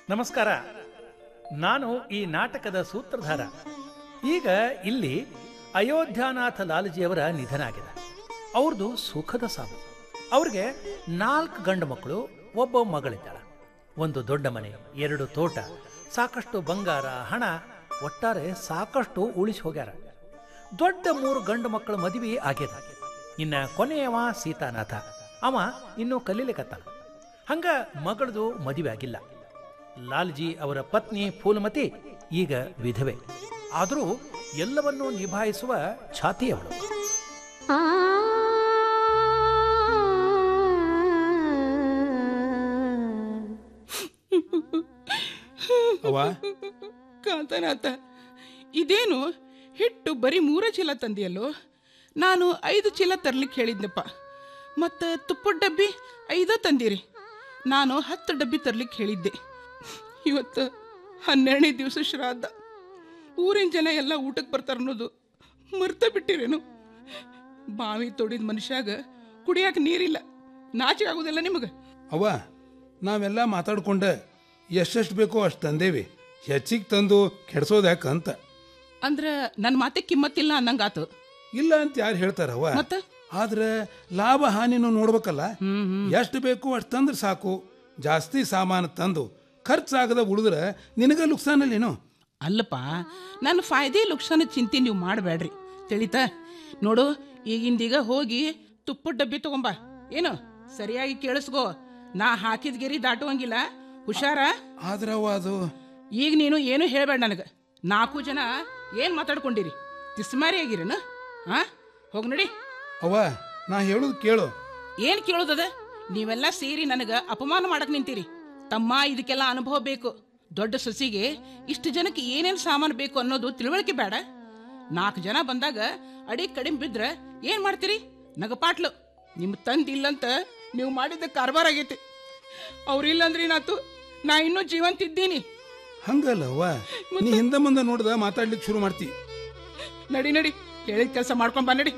ನಮಸ್ಕಾರ ನಾನು ಈ ನಾಟಕದ ಸೂತ್ರಧಾರ ಈಗ ಇಲ್ಲಿ ಅಯೋಧ್ಯಾನಾಥ ಲಾಲಜಿಯವರ ನಿಧನ ಆಗಿದೆ ಅವ್ರದ್ದು ಸುಖದ ಸಾವು ಅವ್ರಿಗೆ ನಾಲ್ಕು ಗಂಡು ಮಕ್ಕಳು ಒಬ್ಬ ಮಗಳಿದ್ದಾಳೆ ಒಂದು ದೊಡ್ಡ ಮನೆ ಎರಡು ತೋಟ ಸಾಕಷ್ಟು ಬಂಗಾರ ಹಣ ಒಟ್ಟಾರೆ ಸಾಕಷ್ಟು ಉಳಿಸಿ ಹೋಗ್ಯಾರ ದೊಡ್ಡ ಮೂರು ಗಂಡು ಮಕ್ಕಳ ಮದುವೆ ಆಗ್ಯದ ಇನ್ನ ಕೊನೆಯವ ಸೀತಾನಾಥ ಅವ ಇನ್ನೂ ಕಲೀಲಿಕತ್ತಾನ ಹಂಗ ಮಗಳದು ಮದುವೆ ಆಗಿಲ್ಲ ಲಾಲ್ಜಿ ಅವರ ಪತ್ನಿ ಫೂಲಮತಿ ಈಗ ವಿಧವೆ ಆದರೂ ಎಲ್ಲವನ್ನೂ ನಿಭಾಯಿಸುವ ಛಾತಿಯವಳು ಅವ್ವ ಕಾಂತನಾಥ ಇದೇನು ಹಿಟ್ಟು ಬರೀ ಮೂರ ಚೀಲ ತಂದಿಯಲ್ಲೋ ನಾನು ಐದು ಚೀಲ ತರ್ಲಿಕ್ಕೆ ಹೇಳಿದ್ನಪ್ಪ ಮತ್ತು ತುಪ್ಪದ ಡಬ್ಬಿ ಐದ ತಂದಿರಿ ನಾನು ಹತ್ತು ಡಬ್ಬಿ ತರ್ಲಿಕ್ಕೆ ಹೇಳಿದ್ದೆ ಇವತ್ತು ಹನ್ನೆರಡನೇ ದಿವಸ ಶ್ರಾದ್ದ ಊರಿನ ಜನ ಎಲ್ಲ ಊಟಕ್ಕೆ ಬರ್ತಾರೆ ಅನ್ನೋದು ಮರ್ತ ಬಿಟ್ಟಿರೇನು ಬಾವಿ ತೊಡಿದ ಮನುಷ್ಯಾಗ ಕುಡಿಯಾಕ ನೀರಿಲ್ಲ ನಾಚಿಕೆ ಆಗೋದಿಲ್ಲ ನಿಮಗೆ ಅವ್ವ ನಾವೆಲ್ಲ ಮಾತಾಡ್ಕೊಂಡ ಎಷ್ಟೆಷ್ಟು ಬೇಕೋ ಅಷ್ಟು ತಂದೇವಿ ಹೆಚ್ಚಿಗೆ ತಂದು ಕೆಡ್ಸೋದ್ಯಾಕಂತ ಅಂದ್ರೆ ನನ್ನ ಮಾತೆ ಕಿಮ್ಮತ್ತಿಲ್ಲ ಅನ್ನಂಗಾತು ಇಲ್ಲ ಅಂತ ಯಾರು ಹೇಳ್ತಾರವ್ವ ಮತ್ತೆ ಆದ್ರೆ ಲಾಭ ಹಾನಿನೂ ನೋಡ್ಬೇಕಲ್ಲ ಎಷ್ಟು ಬೇಕು ಅಷ್ಟು ತಂದ್ರೆ ಸಾಕು ಜಾಸ್ತಿ ಸಾಮಾನು ತಂದು ಖರ್ಚಾಗದ ಉಳಿದ್ರೆ ನಿನಗ ಲುಕ್ಸಾನಲ್ಲೇನು ಅಲ್ಲಪ್ಪ ನನ್ನ ಫಾಯ್ದೆ ಲುಕ್ಷಾನ ಚಿಂತೆ ನೀವು ಮಾಡಬೇಡ್ರಿ ತಿಳಿತಾ ನೋಡು ಈಗಿಂದೀಗ ಹೋಗಿ ತುಪ್ಪದ ಡಬ್ಬಿ ತಗೊಂಬ ಏನು ಸರಿಯಾಗಿ ಕೇಳಿಸ್ಕೋ ನಾ ಹಾಕಿದ ಗೆರಿ ದಾಟುವಂಗಿಲ್ಲ ಹುಷಾರ ಆದ್ರವ್ವ ಅದು ಈಗ ನೀನು ಏನು ಹೇಳಬೇಡ ನನಗೆ ನಾಲ್ಕು ಜನ ಏನು ಮಾತಾಡ್ಕೊಂಡಿರಿ ತಿಸ್ಮಾರಿ ಆಗಿರೇನು ಹಾ ಹೋಗಿ ನಡಿ ಅವ್ವ ನಾ ಹೇಳೋದು ಕೇಳು ಏನು ಕೇಳೋದದ ನೀವೆಲ್ಲ ಸೇರಿ ನನಗೆ ಅಪಮಾನ ಮಾಡಕ್ ನಿಂತೀರಿ ತಮ್ಮ ಇದಕ್ಕೆಲ್ಲ ಅನುಭವ ಬೇಕು ದೊಡ್ಡ ಸೊಸಿಗೆ ಇಷ್ಟು ಜನಕ್ಕೆ ಏನೇನು ಸಾಮಾನು ಬೇಕು ಅನ್ನೋದು ತಿಳುವಳಿಕೆ ಬೇಡ ನಾಲ್ಕು ಜನ ಬಂದಾಗ ಅಡಿ ಕಡಿಮೆ ಬಿದ್ರೆ ಏನು ಮಾಡ್ತೀರಿ ನಗಪಾಟ್ಲು ನಿಮ್ಮ ತಂದೆ ಇಲ್ಲಂತ ನೀವು ಮಾಡಿದ್ದ ಕಾರ್ಬಾರ್ ಆಗೈತಿ ಅವ್ರಿಲ್ಲ ಅಂದ್ರೆ ಏನಾತು ನಾ ಇನ್ನೂ ಜೀವಂತ ಇದ್ದೀನಿ ಹಂಗಲ್ಲ ಅವ್ವ ನೀ ಹಿಂದೆ ಮುಂದೆ ನೋಡ್ದ ಮಾತಾಡ್ಲಿಕ್ಕೆ ಶುರು ಮಾಡ್ತಿ ನಡಿ ನಡಿ ಹೇಳಿದ ಕೆಲಸ ಮಾಡ್ಕೊಂಡ್ ಬಾ ನಡಿ